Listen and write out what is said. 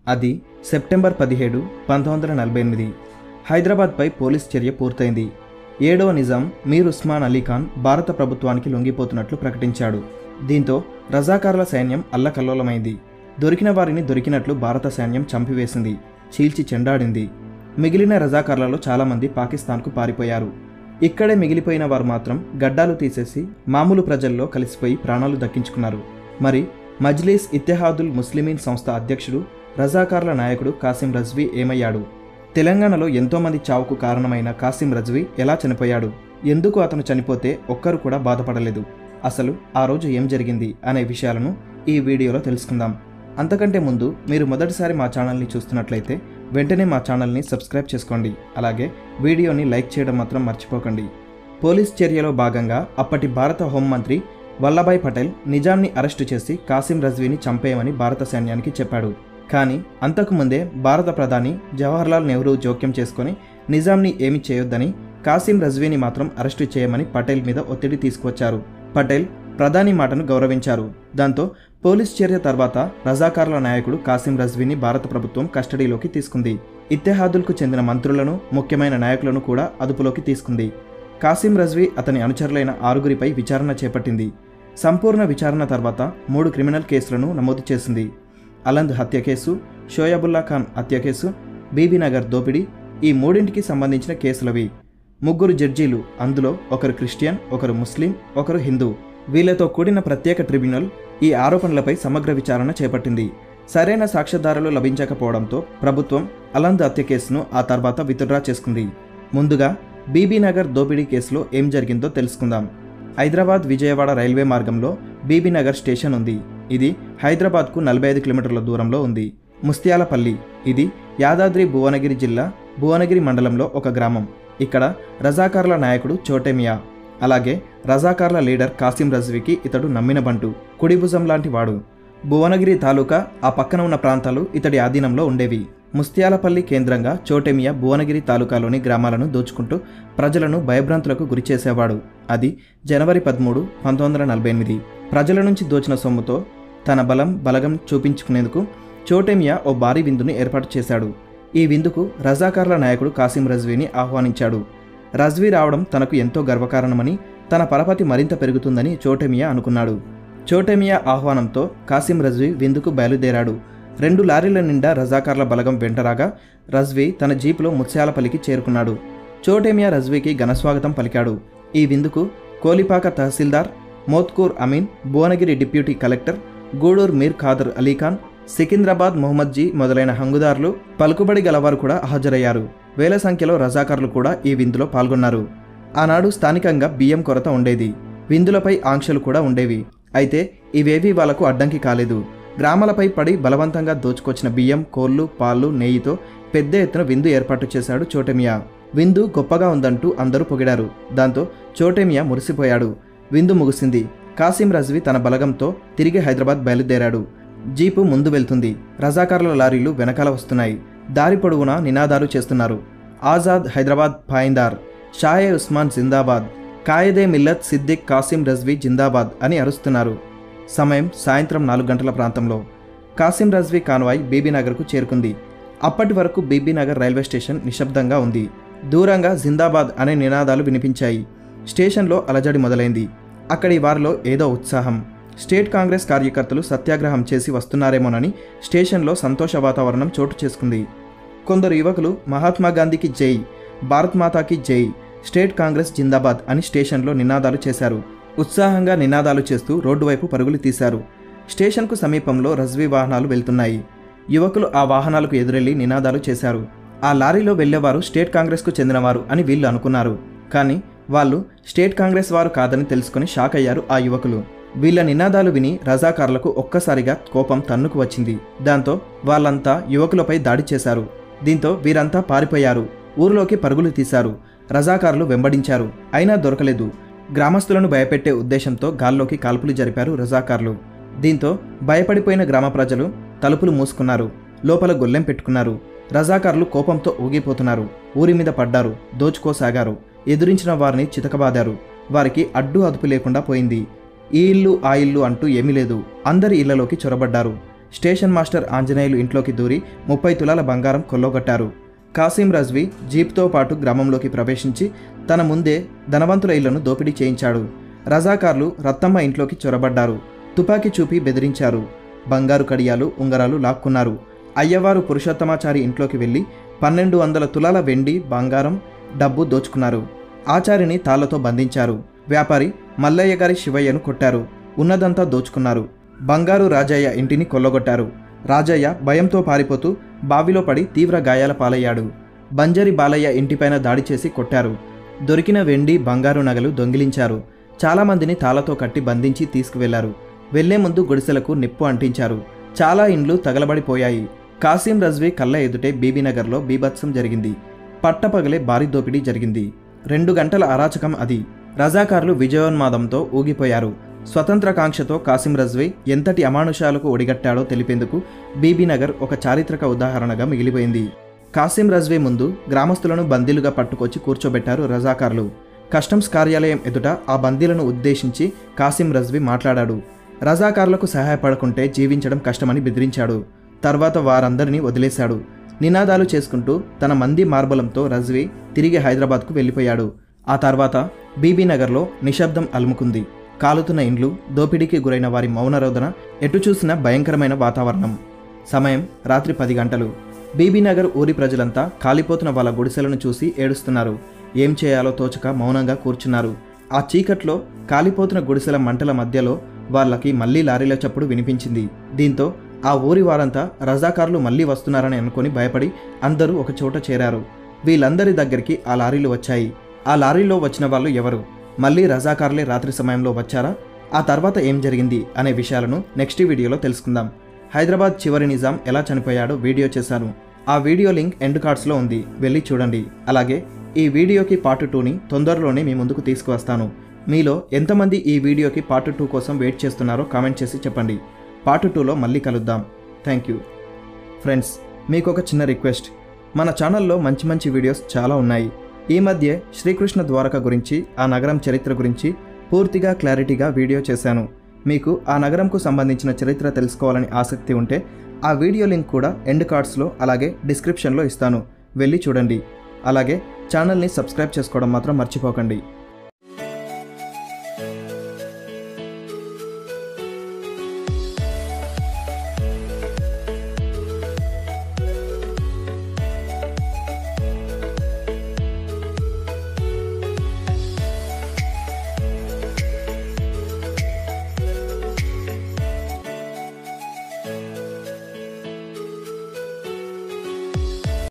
అది సెప్టెంబర్ పదిహేడు పంతొమ్మిది వందల నలభై ఎనిమిది హైదరాబాద్పై పోలీస్ చర్య పూర్తయింది ఏడవ నిజాం మీర్ ఉస్మాన్ అలీ ఖాన్ భారత ప్రభుత్వానికి లొంగిపోతున్నట్లు ప్రకటించాడు దీంతో రజాకారుల సైన్యం అల్లకల్లోలమైంది దొరికిన వారిని దొరికినట్లు భారత సైన్యం చంపివేసింది చీల్చి చెండాడింది మిగిలిన రజాకార్లలో చాలామంది పాకిస్తాన్కు పారిపోయారు ఇక్కడే మిగిలిపోయిన వారు మాత్రం గడ్డాలు తీసేసి మామూలు ప్రజల్లో కలిసిపోయి ప్రాణాలు దక్కించుకున్నారు మరి మజ్లీస్ ఇత్తెహాదుల్ ముస్లిమీన్ సంస్థ అధ్యక్షుడు రజాకార్ల నాయకుడు కాసిం రజ్వీ ఏమయ్యాడు తెలంగాణలో ఎంతోమంది చావుకు కారణమైన కాసిం రజ్వీ ఎలా చనిపోయాడు ఎందుకు అతను చనిపోతే ఒక్కరు కూడా బాధపడలేదు అసలు ఆ రోజు ఏం జరిగింది అనే విషయాలను ఈ వీడియోలో తెలుసుకుందాం అంతకంటే ముందు మీరు మొదటిసారి మా ఛానల్ని చూస్తున్నట్లయితే వెంటనే మా ఛానల్ని సబ్స్క్రైబ్ చేసుకోండి అలాగే వీడియోని లైక్ చేయడం మాత్రం మర్చిపోకండి పోలీస్ చర్యలో భాగంగా అప్పటి భారత హోంమంత్రి వల్లభాయ్ పటేల్ నిజాంని అరెస్టు చేసి కాసిం రజ్వీని చంపేయమని భారత సైన్యానికి చెప్పాడు కానీ అంతకుముందే భారత ప్రధాని జవహర్లాల్ నెహ్రూ జోక్యం చేసుకొని నిజాంని ఏమి చేయొద్దని కాసిం రజ్వీని మాత్రం అరెస్టు చేయమని పటేల్ మీద ఒత్తిడి తీసుకువచ్చారు పటేల్ ప్రధాని మాటను గౌరవించారు దాంతో పోలీస్ చర్య తర్వాత రజాకార్ల నాయకుడు కాసిం రజ్వీని భారత ప్రభుత్వం కస్టడీలోకి తీసుకుంది ఇత్తెహాదుల్కు చెందిన మంత్రులను ముఖ్యమైన నాయకులను కూడా అదుపులోకి తీసుకుంది కాసిం రజ్వీ అతని అనుచరులైన ఆరుగురిపై విచారణ చేపట్టింది సంపూర్ణ విచారణ తర్వాత మూడు క్రిమినల్ కేసులను నమోదు చేసింది అలంద్ హత్య కేసు షోయబుల్లా ఖాన్ హత్య కేసు బీబీనగర్ దోపిడీ ఈ మూడింటికి సంబంధించిన కేసులవి ముగ్గురు జడ్జీలు అందులో ఒకరు క్రిస్టియన్ ఒకరు ముస్లిం ఒకరు హిందూ వీళ్లతో కూడిన ప్రత్యేక ట్రిబ్యునల్ ఈ ఆరోపణలపై సమగ్ర విచారణ చేపట్టింది సరైన సాక్ష్యాధారాలు లభించకపోవడంతో ప్రభుత్వం అలంద్ హత్య కేసును ఆ తర్వాత విత్డ్రా చేసుకుంది ముందుగా బీబీనగర్ దోపిడీ కేసులో ఏం జరిగిందో తెలుసుకుందాం హైదరాబాద్ విజయవాడ రైల్వే మార్గంలో బీబీనగర్ స్టేషన్ ఉంది ఇది హైదరాబాద్కు నలభై ఐదు కిలోమీటర్ల దూరంలో ఉంది ముస్తియాలపల్లి ఇది యాదాద్రి భువనగిరి జిల్లా భువనగిరి మండలంలో ఒక గ్రామం ఇక్కడ రజాకార్ల నాయకుడు చోటేమియా అలాగే రజాకార్ల లీడర్ కాసిం రజ్వీకి ఇతడు నమ్మిన బంటు కుడిభుజం లాంటి వాడు భువనగిరి తాలూకా ఆ పక్కన ఉన్న ప్రాంతాలు ఇతడి ఆధీనంలో ఉండేవి ముస్తియాలపల్లి కేంద్రంగా చోటేమియా భువనగిరి తాలూకాలోని గ్రామాలను దోచుకుంటూ ప్రజలను భయభ్రాంతులకు గురిచేసేవాడు అది జనవరి పదమూడు పంతొమ్మిది వందల నలభై ఎనిమిది ప్రజల నుంచి దోచిన సొమ్ముతో తన బలం బలగం చూపించుకునేందుకు చోటేమియా ఓ భారీ విందుని ఏర్పాటు చేశాడు ఈ విందుకు రజాకార్ల నాయకుడు కాసిం రజ్వీని ఆహ్వానించాడు రజ్వీ రావడం తనకు ఎంతో గర్వకారణమని తన పరపతి మరింత పెరుగుతుందని చోటేమియా అనుకున్నాడు చోటేమియా ఆహ్వానంతో కాసిం రజ్వీ విందుకు బయలుదేరాడు రెండు లారీల నిండా రజాకార్ల బలగం వెంటరాగా రజ్వీ తన జీపులో ముత్యాలపల్లికి చేరుకున్నాడు చోటేమియా రజ్వీకి ఘనస్వాగతం పలికాడు ఈ విందుకు కోలిపాక తహసీల్దార్ మోత్కూర్ అమీన్ భువనగిరి డిప్యూటీ కలెక్టర్ గూడూర్ మీర్ ఖాదర్ అలీఖాన్ సికింద్రాబాద్ మొహమ్మద్జీ మొదలైన హంగుదారులు పలుకుబడి గలవారు కూడా హాజరయ్యారు వేల సంఖ్యలో రజాకారులు కూడా ఈ విందులో పాల్గొన్నారు ఆనాడు స్థానికంగా బియ్యం కొరత ఉండేది విందులపై ఆంక్షలు కూడా ఉండేవి అయితే ఇవేవీ వాళ్లకు అడ్డంకి కాలేదు గ్రామాలపై పడి బలవంతంగా దోచుకొచ్చిన బియ్యం కోళ్లు పాలు నెయ్యితో పెద్ద ఎత్తున విందు ఏర్పాటు చేశాడు చోటమియా విందు గొప్పగా ఉందంటూ అందరూ పొగిడారు దాంతో చోటమియా మురిసిపోయాడు విందు ముగిసింది కాసిం రజ్వీ తన బలగంతో తిరిగి హైదరాబాద్ బయలుదేరాడు జీపు ముందు వెళ్తుంది రజాకారుల లారీలు వెనకాల వస్తున్నాయి దారి పొడవునా నినాదాలు చేస్తున్నారు ఆజాద్ హైదరాబాద్ పాయిందార్ షాయే ఉస్మాన్ జిందాబాద్ కాయదే మిల్లత్ సిద్దిక్ కాసిం రజ్వీ జిందాబాద్ అని అరుస్తున్నారు సమయం సాయంత్రం నాలుగు గంటల ప్రాంతంలో కాసిం రజ్వీ కాన్వాయ్ బీబీనగర్కు చేరుకుంది అప్పటి వరకు బీబీనగర్ రైల్వే స్టేషన్ నిశ్శబ్దంగా ఉంది దూరంగా జిందాబాద్ అనే నినాదాలు వినిపించాయి స్టేషన్లో అలజడి మొదలైంది అక్కడి వారిలో ఏదో ఉత్సాహం స్టేట్ కాంగ్రెస్ కార్యకర్తలు సత్యాగ్రహం చేసి వస్తున్నారేమోనని స్టేషన్లో సంతోష వాతావరణం చోటు చేసుకుంది కొందరు యువకులు మహాత్మా గాంధీకి జై భారత్ మాతాకి జై స్టేట్ కాంగ్రెస్ జిందాబాద్ అని స్టేషన్లో నినాదాలు చేశారు ఉత్సాహంగా నినాదాలు చేస్తూ రోడ్డు వైపు పరుగులు తీశారు స్టేషన్కు సమీపంలో రజ్వీ వాహనాలు వెళ్తున్నాయి యువకులు ఆ వాహనాలకు ఎదురెళ్లి నినాదాలు చేశారు ఆ లారీలో వెళ్లేవారు స్టేట్ కాంగ్రెస్కు చెందినవారు అని వీళ్ళు అనుకున్నారు కానీ వాళ్ళు స్టేట్ కాంగ్రెస్ వారు కాదని తెలుసుకుని షాక్ అయ్యారు ఆ యువకులు వీళ్ళ నినాదాలు విని రజాకారులకు ఒక్కసారిగా కోపం తన్నుకు వచ్చింది దాంతో వాళ్ళంతా యువకులపై దాడి చేశారు దీంతో వీరంతా పారిపోయారు ఊరిలోకి పరుగులు తీశారు రజాకారులు వెంబడించారు అయినా దొరకలేదు గ్రామస్తులను భయపెట్టే ఉద్దేశంతో గాల్లోకి కాల్పులు జరిపారు రజాకార్లు దీంతో భయపడిపోయిన గ్రామ ప్రజలు తలుపులు మూసుకున్నారు లోపల గొల్లెం పెట్టుకున్నారు రజాకారులు కోపంతో ఊగిపోతున్నారు ఊరి మీద పడ్డారు దోచుకోసాగారు ఎదురించిన వారిని చితకబాదారు వారికి అడ్డు అదుపు లేకుండా పోయింది ఈ ఇల్లు ఆ ఇల్లు అంటూ ఏమీ లేదు అందరి ఇళ్లలోకి చొరబడ్డారు స్టేషన్ మాస్టర్ ఆంజనేయులు ఇంట్లోకి దూరి ముప్పై తులాల బంగారం కొల్లగొట్టారు కాసిం రజ్వీ జీప్తో పాటు గ్రామంలోకి ప్రవేశించి తన ముందే ధనవంతుల ఇళ్లను దోపిడీ చేయించాడు రజాకార్లు రత్తమ్మ ఇంట్లోకి చొరబడ్డారు తుపాకీ చూపి బెదిరించారు బంగారు కడియాలు ఉంగరాలు లాక్కున్నారు అయ్యవారు పురుషోత్తమాచారి ఇంట్లోకి వెళ్ళి పన్నెండు వందల తులాల వెండి బంగారం డబ్బు దోచుకున్నారు ఆచారిని తాళ్లతో బంధించారు వ్యాపారి మల్లయ్య గారి శివయ్యను కొట్టారు ఉన్నదంతా దోచుకున్నారు బంగారు రాజయ్య ఇంటిని కొల్లగొట్టారు రాజయ్య భయంతో పారిపోతూ బావిలో పడి తీవ్ర గాయాల పాలయ్యాడు బంజరి బాలయ్య ఇంటిపైన దాడి చేసి కొట్టారు దొరికిన వెండి బంగారు నగలు దొంగిలించారు చాలామందిని తాళతో కట్టి బంధించి తీసుకువెళ్లారు వెళ్లే ముందు గుడిసెలకు నిప్పు అంటించారు చాలా ఇండ్లు తగలబడిపోయాయి కాసిం రజ్వీ కళ్ళ ఎదుటే బీబీనగర్లో బీభత్సం జరిగింది పట్టపగలే భారీ దోపిడీ జరిగింది రెండు గంటల అరాచకం అది రజాకార్లు విజయోన్మాదంతో ఊగిపోయారు స్వతంత్రకాంక్షతో కాసిం రజ్వీ ఎంతటి అమానుషాలకు ఒడిగట్టాడో తెలిపేందుకు బీబీనగర్ ఒక చారిత్రక ఉదాహరణగా మిగిలిపోయింది కాసిం రజ్వీ ముందు గ్రామస్తులను బందీలుగా పట్టుకొచ్చి కూర్చోబెట్టారు రజాకార్లు కస్టమ్స్ కార్యాలయం ఎదుట ఆ బందీలను ఉద్దేశించి కాసిం రజ్వీ మాట్లాడాడు రజాకార్లకు సహాయపడకుంటే జీవించడం కష్టమని బెదిరించాడు తర్వాత వారందరినీ వదిలేశాడు నినాదాలు చేసుకుంటూ తన మంది మార్బలంతో రజ్వీ తిరిగి హైదరాబాద్కు వెళ్ళిపోయాడు ఆ తర్వాత బీబీనగర్లో నిశ్శబ్దం అలుముకుంది కాలుతున్న ఇండ్లు దోపిడీకి గురైన వారి మౌనరోధన ఎటు చూసిన భయంకరమైన వాతావరణం సమయం రాత్రి పది గంటలు బీబీనగర్ ఊరి ప్రజలంతా కాలిపోతున్న వాళ్ళ గుడిసెలను చూసి ఏడుస్తున్నారు ఏం చేయాలో తోచక మౌనంగా కూర్చున్నారు ఆ చీకట్లో కాలిపోతున్న గుడిసెల మంటల మధ్యలో వాళ్ళకి మళ్ళీ లారీల చప్పుడు వినిపించింది దీంతో ఆ ఊరి వారంతా రజాకారులు మళ్ళీ వస్తున్నారని అనుకుని భయపడి అందరూ ఒక చోట చేరారు వీళ్ళందరి దగ్గరికి ఆ లారీలు వచ్చాయి ఆ లారీలో వచ్చిన వాళ్ళు ఎవరు మళ్ళీ రజాకారులే రాత్రి సమయంలో వచ్చారా ఆ తర్వాత ఏం జరిగింది అనే విషయాలను నెక్స్ట్ వీడియోలో తెలుసుకుందాం హైదరాబాద్ చివరి నిజాం ఎలా చనిపోయాడో వీడియో చేశాను ఆ వీడియో లింక్ ఎండ్ కార్డ్స్లో ఉంది వెళ్ళి చూడండి అలాగే ఈ వీడియోకి పార్ట్ టూని తొందరలోనే మీ ముందుకు తీసుకువస్తాను మీలో ఎంతమంది ఈ వీడియోకి పార్ట్ టూ కోసం వెయిట్ చేస్తున్నారో కామెంట్ చేసి చెప్పండి పార్ట్ టూలో మళ్ళీ కలుద్దాం థ్యాంక్ యూ ఫ్రెండ్స్ మీకు ఒక చిన్న రిక్వెస్ట్ మన ఛానల్లో మంచి మంచి వీడియోస్ చాలా ఉన్నాయి ఈ మధ్య శ్రీకృష్ణ ద్వారక గురించి ఆ నగరం చరిత్ర గురించి పూర్తిగా క్లారిటీగా వీడియో చేశాను మీకు ఆ నగరంకు సంబంధించిన చరిత్ర తెలుసుకోవాలని ఆసక్తి ఉంటే ఆ వీడియో లింక్ కూడా ఎండ్ కార్డ్స్లో అలాగే డిస్క్రిప్షన్లో ఇస్తాను వెళ్ళి చూడండి అలాగే ఛానల్ని సబ్స్క్రైబ్ చేసుకోవడం మాత్రం మర్చిపోకండి